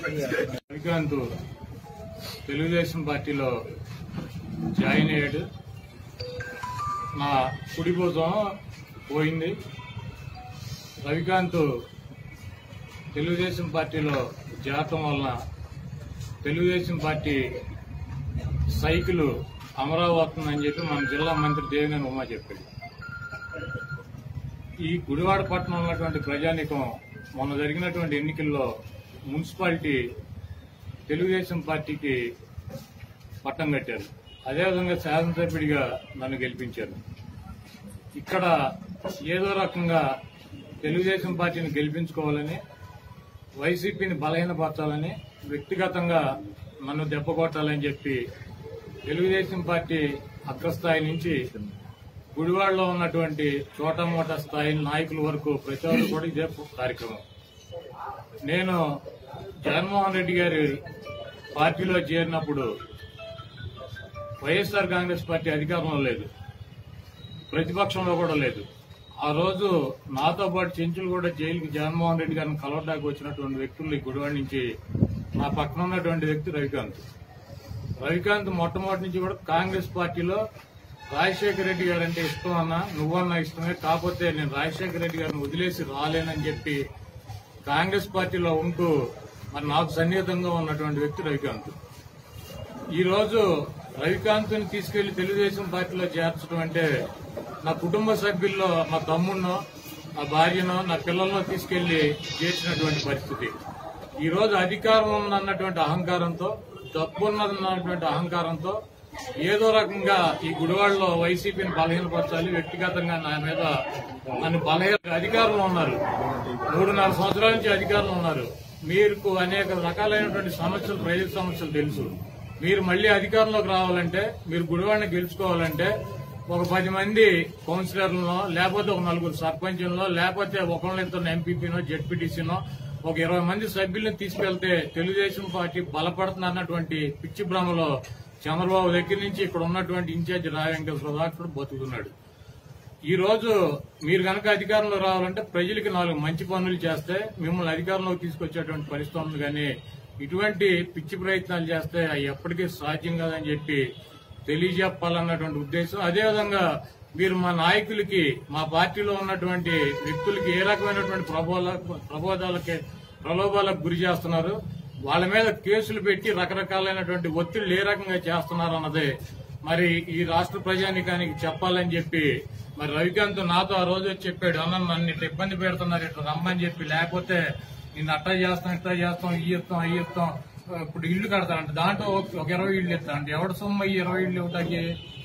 శ్రీకాంత్ తెలుగుదేశం పార్టీలో జాయిన్ అయ్యాడు నా కుడి భుజం పోయింది రవికాంత్ తెలుగుదేశం పార్టీలో చేరటం వలన తెలుగుదేశం పార్టీ సైకిల్ అమరావతి అని చెప్పి మన జిల్లా మంత్రి దేవినేని ఉమా చెప్పాడు ఈ గుడివాడ పట్టణంలో ఉన్నటువంటి ప్రజానికం మొన్న జరిగినటువంటి ఎన్నికల్లో మున్సిపాలిటీ తెలుగుదేశం పార్టీకి పట్టం కట్టారు అదేవిధంగా శాసనసభ్యుడిగా నన్ను గెలిపించారు ఇక్కడ ఏదో రకంగా తెలుగుదేశం పార్టీని గెలిపించుకోవాలని వైసీపీని బలహీనపరచాలని వ్యక్తిగతంగా నన్ను దెబ్బకొట్టాలని చెప్పి తెలుగుదేశం పార్టీ అగ్రస్థాయి నుంచి గుడివాడలో ఉన్నటువంటి చోటా మోటా స్థాయి నాయకుల వరకు ప్రతి ఒక్కరు కూడా ఇదే కార్యక్రమం నేను జగన్మోహన్ రెడ్డి గారి పార్టీలో చేరినప్పుడు వైఎస్ఆర్ కాంగ్రెస్ పార్టీ అధికారంలో లేదు ప్రతిపక్షంలో కూడా లేదు ఆ రోజు నాతో పాటు చెంచులు కూడా జైలుకి జగన్మోహన్ రెడ్డి గారిని కలవడానికి వచ్చినటువంటి వ్యక్తులు ఈ గుడివాడ నుంచి నా పక్కన ఉన్నటువంటి వ్యక్తి రవికాంత్ రవికాంత్ మొట్టమొదటి నుంచి కూడా కాంగ్రెస్ పార్టీలో రాజశేఖర రెడ్డి గారు అంటే ఇష్టం అన్నా నువ్వన్నా ఇష్టమే కాకపోతే నేను రాజశేఖర రెడ్డి గారిని వదిలేసి రాలేనని చెప్పి కాంగ్రెస్ పార్టీలో ఉంటూ మరి నాకు సన్నిహితంగా ఉన్నటువంటి వ్యక్తి రవికాంత్ ఈ రోజు రవికాంత్ ని తీసుకెళ్లి తెలుగుదేశం పార్టీలో చేర్చడం అంటే నా కుటుంబ సభ్యుల్లో మా తమ్ముడినో నా భార్యనో నా పిల్లలను తీసుకెళ్లి చేర్చినటువంటి పరిస్థితి ఈ రోజు అధికారం ఉందన్నటువంటి అహంకారంతో డబ్బున్నదన్నటువంటి అహంకారంతో ఏదో రకంగా ఈ గుడివాడలో వైసీపీని బలహీనపరచాలి వ్యక్తిగతంగా నా మీద నన్ను బలహీన అధికారంలో ఉన్నారు మూడున్నర సంవత్సరాల నుంచి అధికారంలో ఉన్నారు మీకు అనేక రకాలైనటువంటి సమస్యలు ప్రజల సమస్యలు తెలుసు మీరు మళ్లీ అధికారంలోకి రావాలంటే మీరు గుడివాడిని గెలుచుకోవాలంటే ఒక పది మంది కౌన్సిలర్లను లేకపోతే ఒక నలుగురు సర్పంచులను లేకపోతే ఒకళ్ళిద్దరు ఎంపీపీనో జెడ్పీటీసీనో ఒక ఇరవై మంది సభ్యులను తీసుకెళ్తే తెలుగుదేశం పార్టీ బలపడుతుంది అన్నటువంటి పిచ్చి భ్రమలో చంద్రబాబు దగ్గర నుంచి ఇక్కడ ఉన్నటువంటి ఇన్ఛార్జి రావెంకటేశ్వర దాకా బతుకుతున్నాడు ఈ రోజు మీరు కనుక అధికారంలో రావాలంటే ప్రజలకి నాలుగు మంచి పనులు చేస్తే మిమ్మల్ని అధికారంలోకి తీసుకొచ్చేటువంటి పరిస్థితి ఉంది కానీ ఇటువంటి పిచ్చి ప్రయత్నాలు చేస్తే అవి ఎప్పటికీ సాధ్యం కాదని చెప్పి తెలియజెప్పాలన్నటువంటి ఉద్దేశం అదేవిధంగా మీరు మా నాయకులకి మా పార్టీలో ఉన్నటువంటి వ్యక్తులకి ఏ రకమైనటువంటి ప్రబోధ ప్రబోధాలకి ప్రలోభాలకు గురి చేస్తున్నారు వాళ్ళ మీద కేసులు పెట్టి రకరకాలైనటువంటి ఒత్తిళ్లు ఏ రకంగా చేస్తున్నారు అన్నదే మరి ఈ రాష్ట్ర ప్రజానికానికి చెప్పాలని చెప్పి మరి రవికాంత్ నాతో ఆ రోజు వచ్చి చెప్పాడు అన్న నన్ను ఇట్లా ఇబ్బంది పెడుతున్నారు ఇట్లా రమ్మని చెప్పి లేకపోతే నిన్ను అట్టా చేస్తాం ఇట్లా చేస్తాం ఇవి ఇస్తాం అవి ఇస్తాం ఇప్పుడు ఇల్లు కడతారంట దాంట్లో ఒక- ఒక ఇరవై ఇల్లు ఇస్తారంట ఎవడ సొమ్ము ఈ ఇరవై ఇల్లు ఇవ్వటానికి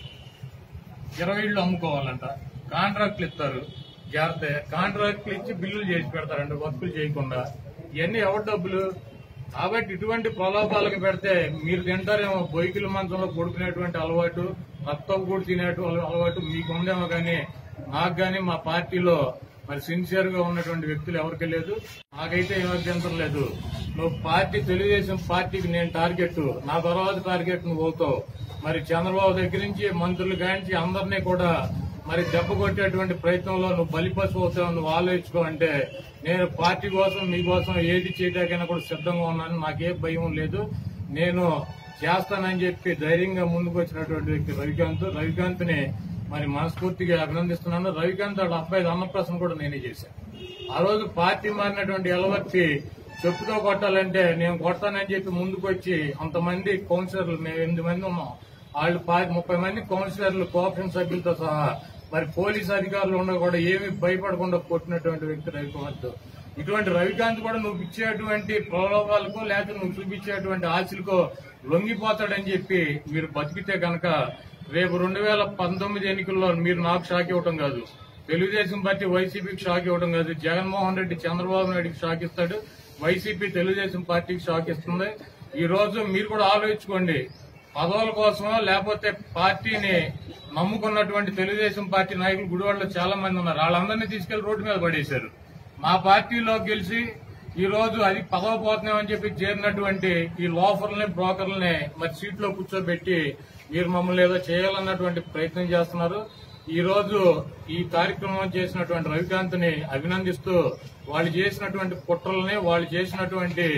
ఇరవై ఇళ్ళు అమ్ముకోవాలంట కాంట్రాక్ట్లు ఇస్తారు జాగ్రత్త కాంట్రాక్ట్లు ఇచ్చి బిల్లులు చేసి పెడతారంట వర్కులు చేయకుండా ఇవన్నీ ఎవరి డబ్బులు కాబట్టి ఇటువంటి ప్రలోభాలకు పెడితే మీరు తింటారేమో బొయ్కిల మంచంలో పడుకునేటువంటి అలవాటు రక్తం కూడా తినేటువంటి అలవాటు మీకు ఉండేమో కానీ నాకు గాని మా పార్టీలో మరి సిన్సియర్ గా ఉన్నటువంటి వ్యక్తులు ఎవరికి లేదు నాకైతే ఏం అభ్యంతరం లేదు నువ్వు పార్టీ తెలుగుదేశం పార్టీకి నేను టార్గెట్ నా తర్వాత టార్గెట్ నువ్వు అవుతావు మరి చంద్రబాబు దగ్గర నుంచి మంత్రులు కానించి అందరినీ కూడా మరి దెబ్బ కొట్టేటువంటి ప్రయత్నంలో నువ్వు బలిపశు అవుతావు నువ్వు ఆలోచించుకో అంటే నేను పార్టీ కోసం మీకోసం ఏది చేయడానికైనా కూడా సిద్ధంగా ఉన్నాను నాకే భయం లేదు నేను చేస్తానని చెప్పి ధైర్యంగా ముందుకు వచ్చినటువంటి వ్యక్తి రవికాంత్ రవికాంత్ ని మరి మనస్ఫూర్తిగా అభినందిస్తున్నాను రవికాంత్ వాళ్ళ అబ్బాయి అన్నప్రశ్న కూడా నేనే చేశాను ఆ రోజు పార్టీ మారినటువంటి ఎలవర్తి చెప్పుతో కొట్టాలంటే నేను కొడతానని చెప్పి ముందుకు వచ్చి అంతమంది కౌన్సిలర్లు మేము ఎనిమిది మంది ఉన్నాం వాళ్ళు పా- ముప్పై మంది కౌన్సిలర్లు కోఆపరేషన్ సభ్యులతో సహా మరి పోలీస్ అధికారులు ఉన్న కూడా ఏమీ భయపడకుండా కొట్టినటువంటి వ్యక్తి రవికుమార్ ఇటువంటి రవికాంత్ కూడా నువ్వు ఇచ్చేటువంటి ప్రలోభాలకో లేకపోతే నువ్వు చూపించేటువంటి ఆశలకో లొంగిపోతాడని చెప్పి మీరు బతికితే గనక రేపు రెండు వేల పంతొమ్మిది ఎన్నికల్లో మీరు నాకు షాక్ ఇవ్వటం కాదు తెలుగుదేశం పార్టీ వైసీపీకి షాక్ ఇవ్వడం కాదు జగన్మోహన్ రెడ్డి చంద్రబాబు నాయుడుకి షాక్ ఇస్తాడు వైసీపీ తెలుగుదేశం పార్టీకి షాక్ ఇస్తుంది ఈ రోజు మీరు కూడా ఆలోచించుకోండి పదవుల కోసమో లేకపోతే పార్టీని నమ్ముకున్నటువంటి తెలుగుదేశం పార్టీ నాయకులు గుడివాడలో చాలా మంది ఉన్నారు వాళ్ళందరినీ తీసుకెళ్లి రోడ్డు మీద పడేశారు మా పార్టీలో గెలిచి ఈ రోజు అది పదవ పోతున్నామని చెప్పి చేరినటువంటి ఈ లోఫర్లని బ్రోకర్లని మరి సీట్లో కూర్చోబెట్టి మీరు మమ్మల్ని ఏదో చేయాలన్నటువంటి ప్రయత్నం చేస్తున్నారు ఈ రోజు ఈ కార్యక్రమం చేసినటువంటి రవికాంత్ ని అభినందిస్తూ వాళ్ళు చేసినటువంటి కుట్రల్ని వాళ్ళు చేసినటువంటి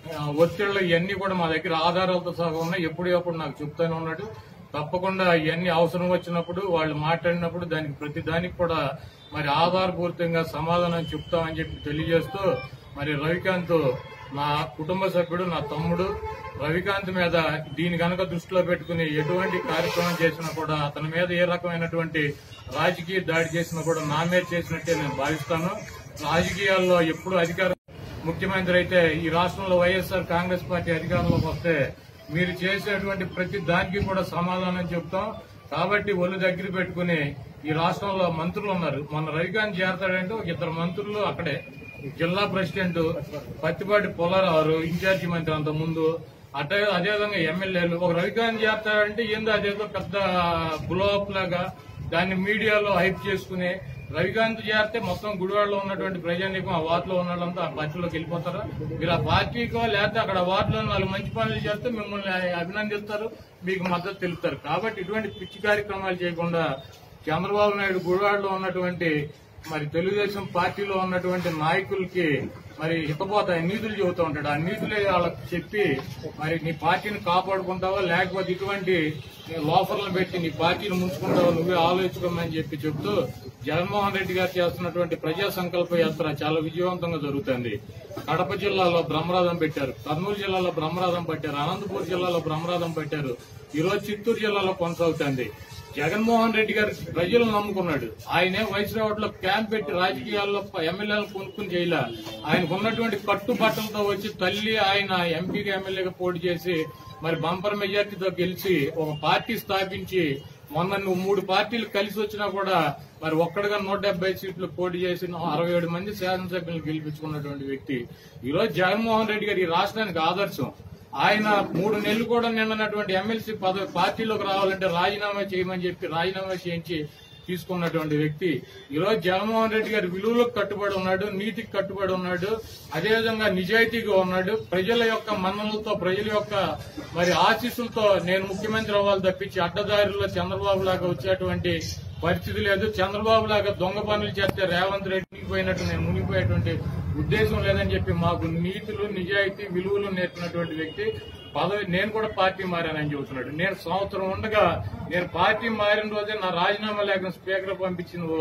ఆ, ఒత్తిళ్లు ఇవన్నీ కూడా మా దగ్గర ఆధారాలతో సహా ఉన్నాయి ఎప్పుడప్పుడు నాకు చెప్తానే ఉన్నాడు తప్పకుండా ఇవన్నీ అవసరం వచ్చినప్పుడు వాళ్ళు మాట్లాడినప్పుడు దానికి ప్రతి దానికి కూడా మరి ఆధారపూరితంగా సమాధానం చెప్తామని చెప్పి తెలియజేస్తూ మరి రవికాంత్ నా కుటుంబ సభ్యుడు నా తమ్ముడు రవికాంత్ మీద దీని గనక దృష్టిలో పెట్టుకుని ఎటువంటి కార్యక్రమం చేసినా కూడా అతని మీద ఏ రకమైనటువంటి రాజకీయ దాడి చేసినా కూడా నా మీద చేసినట్టే నేను భావిస్తాను రాజకీయాల్లో ఎప్పుడు అధికారం ముఖ్యమంత్రి అయితే ఈ రాష్ట్రంలో వైఎస్ఆర్ కాంగ్రెస్ పార్టీ అధికారంలోకి వస్తే మీరు చేసేటువంటి ప్రతి దానికి కూడా సమాధానం చెప్తాం కాబట్టి ఒళ్ళు దగ్గర పెట్టుకుని ఈ రాష్ట్రంలో మంత్రులు ఉన్నారు మొన్న రవికాంత్ చేరతాడంటే ఒక ఇద్దరు మంత్రులు అక్కడే జిల్లా ప్రెసిడెంట్ పత్తిపాటి పొలారావు ఇన్ఛార్జి మంత్రి అంత ముందు అటే అదేవిధంగా ఎమ్మెల్యేలు ఒక రవికాంత్ చేస్తాడంటే ఏందో అదేదో పెద్ద బ్లోఅప్ లాగా దాన్ని మీడియాలో హైప్ చేసుకుని రవికాంత్ చేస్తే మొత్తం గుడివాడలో ఉన్నటువంటి ప్రజానీకం ఆ వార్డులో ఉన్న వాళ్ళంతా ఆ పార్టీలోకి వెళ్ళిపోతారా మీరు ఆ పార్టీకో లేకపోతే అక్కడ వార్డులో నాలుగు మంచి పనులు చేస్తే మిమ్మల్ని అభినందిస్తారు మీకు మద్దతు తెలుపుతారు కాబట్టి ఇటువంటి పిచ్చి కార్యక్రమాలు చేయకుండా చంద్రబాబు నాయుడు గుడివాడలో ఉన్నటువంటి మరి తెలుగుదేశం పార్టీలో ఉన్నటువంటి నాయకులకి మరి హితపోతాయి నీతులు చెబుతూ ఉంటాడు ఆ నీతులే వాళ్ళకి చెప్పి మరి నీ పార్టీని కాపాడుకుంటావా లేకపోతే ఇటువంటి లోఫర్లను పెట్టి నీ పార్టీని ముంచుకుంటావా నువ్వే ఆలోచించుకోమని చెప్పి చెప్తూ జగన్మోహన్ రెడ్డి గారు చేస్తున్నటువంటి ప్రజా సంకల్ప యాత్ర చాలా విజయవంతంగా జరుగుతుంది కడప జిల్లాలో బ్రహ్మరథం పెట్టారు కర్నూలు జిల్లాలో బ్రహ్మరథం పెట్టారు అనంతపూర్ జిల్లాలో బ్రహ్మరథం పెట్టారు ఈ రోజు చిత్తూరు జిల్లాలో కొనసాగుతుంది జగన్మోహన్ రెడ్డి గారు ప్రజలు నమ్ముకున్నాడు ఆయనే వైస్రావులో క్యాంప్ పెట్టి రాజకీయాల్లో ఎమ్మెల్యేలు కొనుక్కుని చేయలే ఆయనకు ఉన్నటువంటి కట్టుబట్టలతో వచ్చి తల్లి ఆయన ఎంపీగా ఎమ్మెల్యేగా పోటీ చేసి మరి బంపర్ మెజార్టీతో గెలిచి ఒక పార్టీ స్థాపించి మొన్న నువ్వు మూడు పార్టీలు కలిసి వచ్చినా కూడా మరి ఒక్కడిగా నూట డెబ్బై సీట్లు పోటీ చేసి అరవై ఏడు మంది శాసనసభ్యులను గెలిపించుకున్నటువంటి వ్యక్తి ఈ రోజు జగన్మోహన్ రెడ్డి గారు ఈ రాష్ట్రానికి ఆదర్శం ఆయన మూడు నెలలు కూడా నిన్నటువంటి ఎమ్మెల్సీ పదవి పార్టీలోకి రావాలంటే రాజీనామా చేయమని చెప్పి రాజీనామా చేయించి తీసుకున్నటువంటి వ్యక్తి ఈ రోజు జగన్మోహన్ రెడ్డి గారి విలువలకు కట్టుబడి ఉన్నాడు నీతికి కట్టుబడి ఉన్నాడు అదేవిధంగా నిజాయితీగా ఉన్నాడు ప్రజల యొక్క మన్ననలతో ప్రజల యొక్క మరి ఆశీస్సులతో నేను ముఖ్యమంత్రి అవ్వాలి తప్పించి అడ్డదారిలో చంద్రబాబు లాగా వచ్చేటువంటి పరిస్థితి లేదు చంద్రబాబు లాగా దొంగ పనులు చేస్తే రేవంత్ రెడ్డి మునిగిపోయినట్టు నేను మునిగిపోయేటువంటి ఉద్దేశం లేదని చెప్పి మాకు నీతులు నిజాయితీ విలువలు నేర్పినటువంటి వ్యక్తి పదవి నేను కూడా పార్టీ మారానని చెబుతున్నాడు నేను సంవత్సరం ఉండగా నేను పార్టీ మారిన రోజే నా రాజీనామా లేఖను స్పీకర్ పంపించి నువ్వు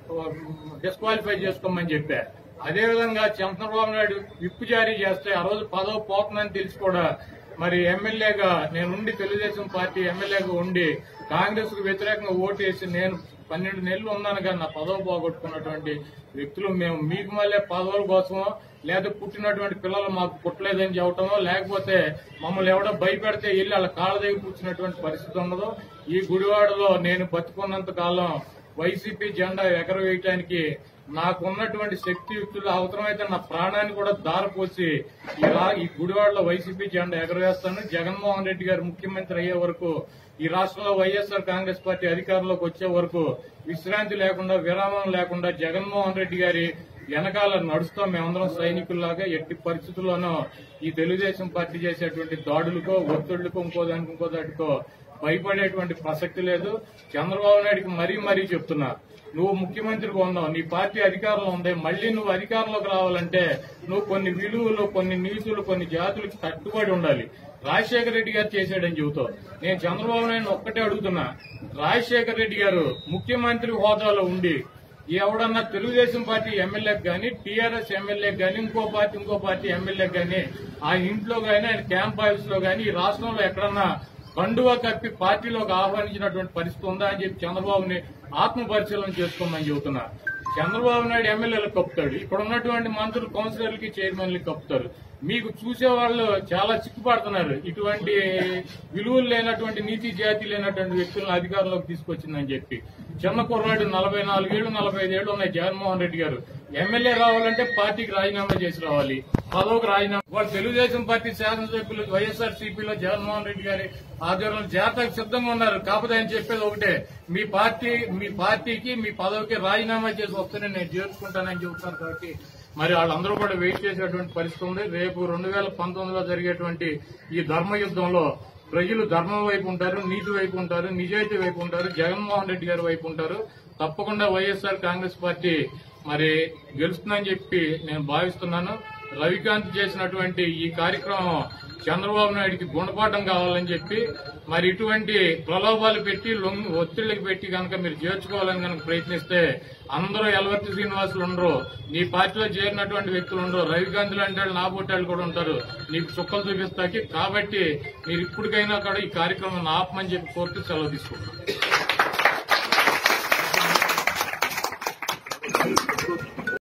డిస్క్వాలిఫై చేసుకోమని చెప్పా అదేవిధంగా చంద్రబాబు నాయుడు విప్పు జారీ చేస్తే ఆ రోజు పదవి పోతుందని తెలిసి కూడా మరి ఎమ్మెల్యేగా నేను ఉండి తెలుగుదేశం పార్టీ ఎమ్మెల్యేగా ఉండి కాంగ్రెస్ కు వ్యతిరేకంగా ఓటేసి నేను పన్నెండు నెలలు ఉన్నాను కానీ నా పదవి పోగొట్టుకున్నటువంటి వ్యక్తులు మేము మీకు మళ్ళీ పదవుల కోసమో లేదా పుట్టినటువంటి పిల్లలు మాకు పుట్టలేదని చెప్పటమో లేకపోతే మమ్మల్ని ఎవడో భయపెడితే వెళ్ళి వాళ్ళ కాళ్ళ దగ్గర కూర్చున్నటువంటి పరిస్థితి ఉండదు ఈ గుడివాడలో నేను బతుకున్నంత కాలం వైసీపీ జెండా ఎగరవేయటానికి నాకు ఉన్నటువంటి శక్తియుక్తులు అవసరమైతే నా ప్రాణాన్ని కూడా దారపోసి ఈ రా- ఈ గుడివాడలో వైసీపీ జెండా ఎగరవేస్తాను జగన్మోహన్ రెడ్డి గారు ముఖ్యమంత్రి అయ్యే వరకు ఈ రాష్ట్రంలో వైఎస్ఆర్ కాంగ్రెస్ పార్టీ అధికారంలోకి వచ్చే వరకు విశ్రాంతి లేకుండా విరామం లేకుండా జగన్మోహన్ రెడ్డి గారి వెనకాల నడుస్తాం మేమందరం సైనికుల్లాగా ఎట్టి పరిస్థితుల్లోనూ ఈ తెలుగుదేశం పార్టీ చేసేటువంటి దాడులకో ఒత్తిళ్లకో ఇంకో దానికి ఇంకో దాటికో భయపడేటువంటి ప్రసక్తి లేదు చంద్రబాబు నాయుడికి మరీ మరీ చెప్తున్నా నువ్వు ముఖ్యమంత్రిగా ఉన్నావు నీ పార్టీ అధికారంలో ఉంది మళ్ళీ నువ్వు అధికారంలోకి రావాలంటే నువ్వు కొన్ని విలువలు కొన్ని నీతులు కొన్ని జాతులకు కట్టుబడి ఉండాలి రాజశేఖర రెడ్డి గారు చేశాడని చెబుతావు నేను చంద్రబాబు నాయుడు ఒక్కటే అడుగుతున్నా రాజశేఖర రెడ్డి గారు ముఖ్యమంత్రి హోదాలో ఉండి ఎవడన్నా తెలుగుదేశం పార్టీ ఎమ్మెల్యేకి గాని టీఆర్ఎస్ ఎమ్మెల్యేకి గాని ఇంకో పార్టీ ఇంకో పార్టీ ఎమ్మెల్యేకి గాని ఆ ఇంట్లో గాని ఆయన క్యాంప్ ఆఫీస్ లో గాని ఈ రాష్ట్రంలో ఎక్కడన్నా కండువా కప్పి పార్టీలోకి ఆహ్వానించినటువంటి పరిస్థితి ఉందా అని చెప్పి చంద్రబాబుని ఆత్మ పరిశీలన చేసుకోమని చెబుతున్నా చంద్రబాబు నాయుడు ఎమ్మెల్యేలకు కప్పుతాడు ఇక్కడ ఉన్నటువంటి మంత్రులు కౌన్సిలర్లకి చైర్మన్లకి కప్పుతారు మీకు చూసే వాళ్ళు చాలా చిక్కుపడుతున్నారు ఇటువంటి విలువలు లేనటువంటి నీతి జాతి లేనటువంటి వ్యక్తులను అధికారంలోకి తీసుకొచ్చిందని చెప్పి చిన్న కుర్రాడు నలభై నాలుగేళ్లు నలభై ఐదేళ్లు ఉన్నాయి జగన్మోహన్ రెడ్డి గారు ఎమ్మెల్యే రావాలంటే పార్టీకి రాజీనామా చేసి రావాలి పదవికి రాజీనామా వాళ్ళు తెలుగుదేశం పార్టీ శాసనసభ్యులు వైఎస్ఆర్ సిపిలో జగన్మోహన్ రెడ్డి గారి ఆధ్వర్యంలో జాతకు సిద్ధంగా ఉన్నారు కాకపోతే ఆయన చెప్పేది ఒకటే మీ పార్టీ మీ పార్టీకి మీ పదవికి రాజీనామా చేసి వస్తేనే నేను చేర్చుకుంటానని చెబుతాను కాబట్టి మరి వాళ్ళందరూ కూడా వెయిట్ చేసేటువంటి పరిస్థితి ఉంది రేపు రెండు వేల పంతొమ్మిదిలో జరిగేటువంటి ఈ ధర్మ యుద్ధంలో ప్రజలు ధర్మం వైపు ఉంటారు నీతి వైపు ఉంటారు నిజాయితీ వైపు ఉంటారు జగన్మోహన్ రెడ్డి గారి వైపు ఉంటారు తప్పకుండా వైఎస్ఆర్ కాంగ్రెస్ పార్టీ మరి గెలుస్తుందని చెప్పి నేను భావిస్తున్నాను రవికాంత్ చేసినటువంటి ఈ కార్యక్రమం చంద్రబాబు నాయుడికి గుణపాఠం కావాలని చెప్పి మరి ఇటువంటి ప్రలోభాలు పెట్టి లొంగి ఒత్తిళ్లకు పెట్టి కనుక మీరు చేర్చుకోవాలని కనుక ప్రయత్నిస్తే అందరూ ఎలవర్తి శ్రీనివాసులు ఉండరు నీ పార్టీలో చేరినటువంటి వ్యక్తులు ఉండరు రవికాంత్ లాంటి వాళ్ళు నా పుట్టాళ్ళు కూడా ఉంటారు నీకు చుక్కలు చూపిస్తాకి కాబట్టి మీరు ఇప్పటికైనా కూడా ఈ కార్యక్రమం ఆపమని చెప్పి కోర్టు సెలవు తీసుకుంటాం